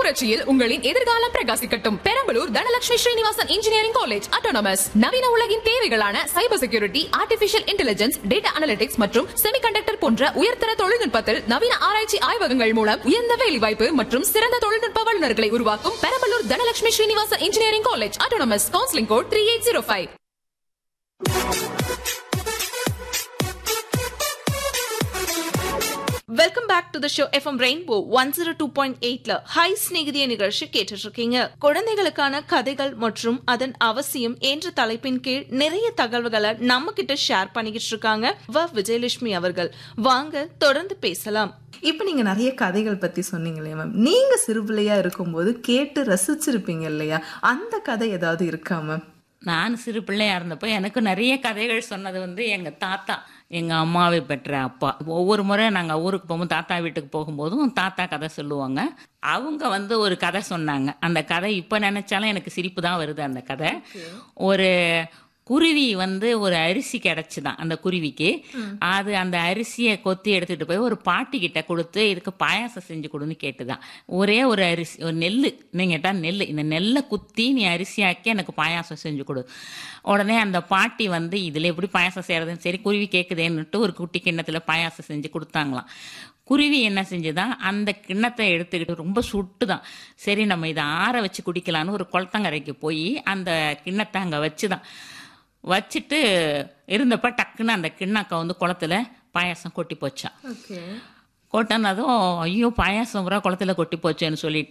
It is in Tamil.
புரட்சியில் உங்களின் எதிர்காலம் பிரகாசிக்கட்டும் Perambalur Dhanalakshmi Srinivasan engineering college autonomous நவீன உலகின் தேவைகளான cyber security artificial intelligence data analytics மற்றும் செமிகண்டக்டர் போன்ற உயர்தர தொழில்நுட்பத்தில் நவீன ஆராய்ச்சி ஆய்வகங்கள் மூலம் உயர்ந்த வேலைவாய்ப்பு மற்றும் சிறந்த தொழில்நுட்ப வல்லுநர்களை உருவாக்கும் Perambalur Dhanalakshmi Srinivasan engineering college autonomous counselling code three eight zero five welcome back to the show FM rainbow one zero two point எயிட்ல ஹை ஸ்நேகிதிய நிகழ்ச்சி கேட்டுட்டு இருக்கீங்க குழந்தைகளுக்கான கதைகள் மற்றும் அதன் அவசியம் என்ற தலைப்பின் கீழ் நிறைய தகவல்களை நம்ம கிட்ட ஷேர் பண்ணிக்கிட்டு இருக்காங்க வ விஜயலட்சுமி அவர்கள் வாங்க தொடர்ந்து பேசலாம் இப்போ நீங்க நிறைய கதைகள் பத்தி சொன்னீங்க இல்லையா மேம் நீங்க சிறு பிள்ளையா இருக்கும்போது கேட்டு ரசிச்சிருப்பீங்க இல்லையா அந்த கதை ஏதாவது இருக்கா மேம் நான் சிறு பிள்ளையா இருந்தப்போ எனக்கு நிறைய கதைகள் சொன்னது வந்து எங்க தாத்தா எங்க அம்மாவை பெற்ற அப்பா ஒவ்வொரு முறை நாங்க ஊருக்கு போகும்போது தாத்தா வீட்டுக்கு போகும்போதும் தாத்தா கதை சொல்லுவாங்க அவங்க வந்து ஒரு கதை சொன்னாங்க அந்த கதை இப்ப நினைச்சாலும் எனக்கு சிரிப்பு தான் வருது அந்த கதை ஒரு குருவி வந்து ஒரு அரிசி கிடைச்சுதான் அந்த குருவிக்கு அது அந்த அரிசியை கொத்தி எடுத்துட்டு போய் ஒரு பாட்டி கிட்ட கொடுத்து இதுக்கு பாயாசம் செஞ்சு கொடுன்னு கேட்டுதான் ஒரே ஒரு அரிசி ஒரு நெல் நீங்க கேட்டா நெல் இந்த நெல்லை குத்தி நீ அரிசியாக்கி எனக்கு பாயாசம் செஞ்சு கொடு உடனே அந்த பாட்டி வந்து இதுல எப்படி பாயாசம் செய்யறதுன்னு சரி குருவி கேக்குதேன்னுட்டு ஒரு குட்டி கிண்ணத்துல பாயாசம் செஞ்சு கொடுத்தாங்களாம் குருவி என்ன செஞ்சுதான் அந்த கிண்ணத்தை எடுத்துக்கிட்டு ரொம்ப சுட்டுதான் சரி நம்ம இதை ஆற வச்சு குடிக்கலான்னு ஒரு குளத்தங்கரைக்கு போய் அந்த கிண்ணத்தை அங்கே வச்சுதான் வச்சுட்டு இருந்தப்ப டக்குன்னு அந்த கிண்ணாக்கா வந்து குளத்துல பாயாசம் கொட்டி போச்சான் ஓகே கொட்டினதும் ஐயோ பாயாசம் பூரா குளத்துல கொட்டி போச்சேன்னு சொல்லிட்டு